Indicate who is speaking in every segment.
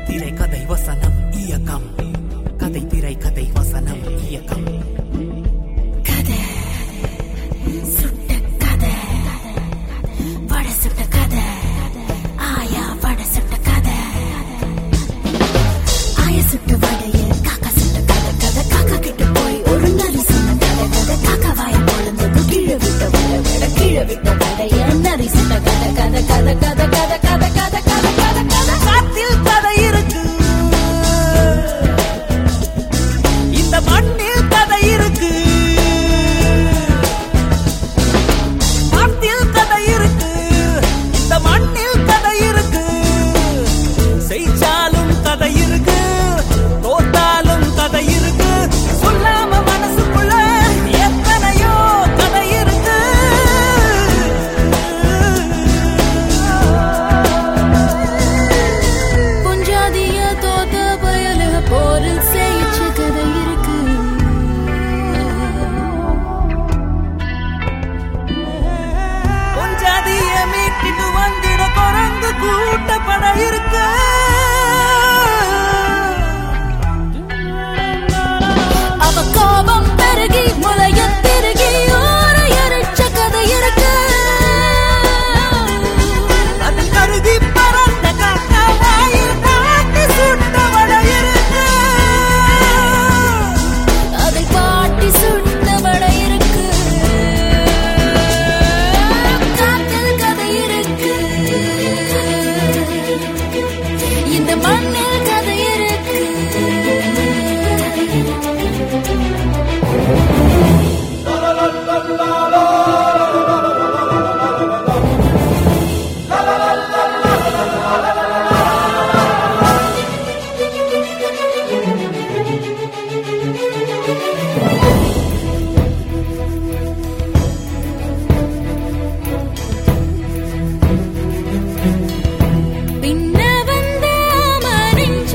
Speaker 1: திரை கதை வசனம் இயக்கம் கதை திரை கதை வசனம் இயக்கம்
Speaker 2: கதை சுட்ட கதை வட சுட்ட கதை ஆயா வட சுட்ட கதை ஆய சுட்ட வடையில் காக்கா சுட்ட கதை கதை காக்கா கிட்ட போய் ஒரு நரி சொன்ன கதை கதை காக்கா வாய பொழந்தது கீழே விட்ட வடை வடை கீழே விட்ட வடைய நரி சுட்ட கதை கதை கதை கதை கதை கதை கதை கதை கதை கதை
Speaker 1: காத்தில் கதை இருக்கு இந்த மண்ணில் கதை இருக்கு காத்தில் கதை இருக்கு இந்த மண்ணில் கதை இருக்கு செய்தாலும் கதை இருக்கு தோத்தாலும் கதை இருக்கு சொல்லாம மனசுக்குள்ள எத்தனையோ கதை இருக்கு
Speaker 2: புஞ்சாதிய தோத்த பயல போரில் செய்ச்ச கதை இருக்கு
Speaker 1: பொஞ்சாதிய மீட்டிட்டு வந்திட குரங்கு கூட்டப்பட இருக்கு
Speaker 2: அவ கோபம் பெருகி முளைய திருகி ஊரை அரைச்ச கதை இருக்கு
Speaker 1: அது கருதி பறந்த காக்கா வாயில் காட்டி சுட்ட வட இருக்கு
Speaker 2: அதை பாட்டி சுட்ட வட இருக்கு காட்டில் கதை இருக்கு இந்த மண்ணில் கதை இருக்கு பின்ன வந்த மறைஞ்ச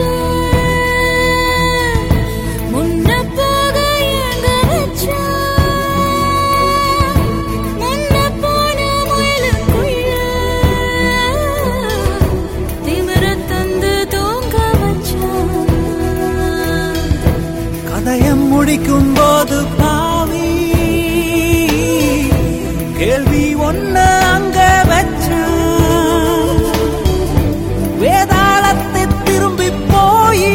Speaker 2: முன்ன போக எங்க வச்ச முன்ன போன முயலுக்குள்ள திமிர தந்து தூங்க வச்சான்
Speaker 1: கதையம் முடிக்கும் போது பாவி கேள்வி ஒண்ணு அங்க வச்சான் வேதாளத்தை திரும்பி போய்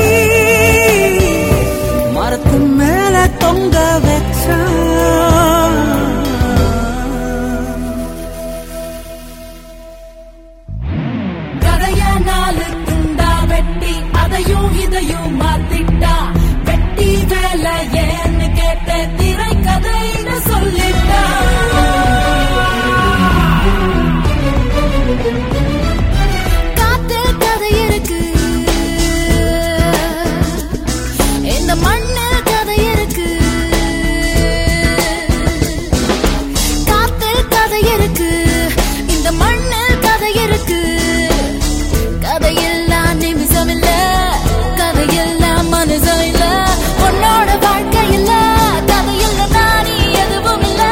Speaker 1: மரத்து மேல தொங்க வச்சான்
Speaker 2: கதைய நாலு துண்டா வெட்டி அதையும் இதையும் மாத்திட்டா வெட்டி வேலை ஏன்னு கேட்ட திரை கதைன்னு சொல்லிட்டா காத்தில் கதை இருக்கு இந்த மண்ணில் கதை இருக்கு காத்தில் கதை இருக்கு இந்த மண்ணில் கதை இருக்கு கதையெல்லாம் நிமிஷம் இல்ல கதையெல்லாம் மனுஷம் இல்ல உன்னோட வாழ்க்கை இல்ல கதையில் நானி எதுவும் இல்ல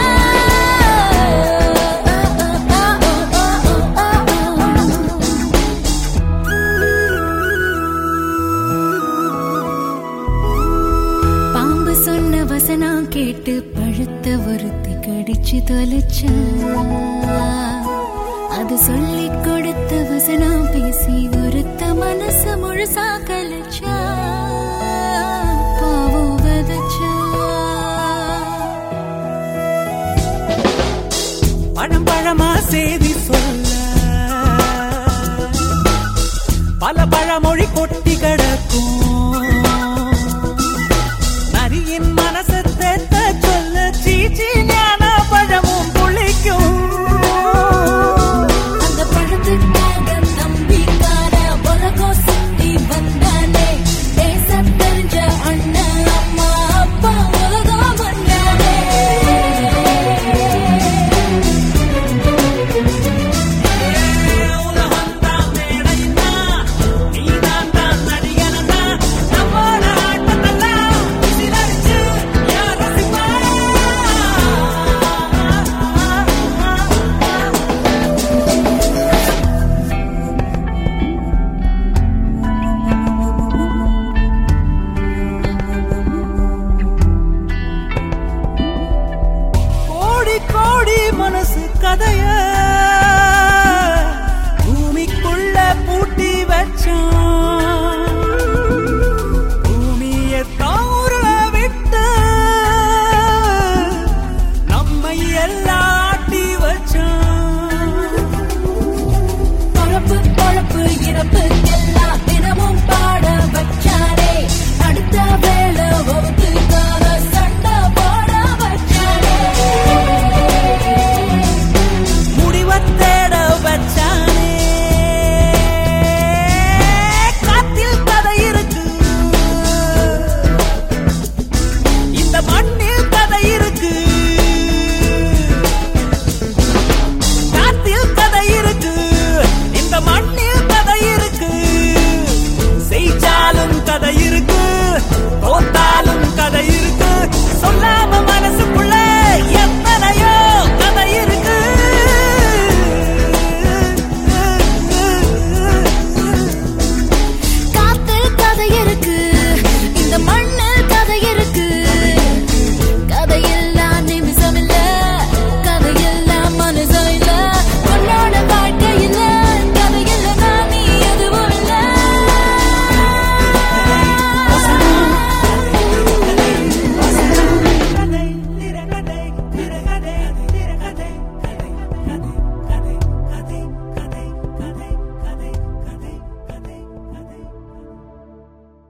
Speaker 2: பாம்பு சொன்ன வசனம் கேட்டு பழுத்த ஒருத்தி கடிச்சு தொலைச்சா அது சொல்லி கொடுத்த வசனம் பேசி ஒருத்த மனச முழுசா கலைச்சா பாவம் விதைச்சா
Speaker 1: பழம் பழமா செய்தி சொல்ல பல பழமொழி கொட்டி கிடக்கும்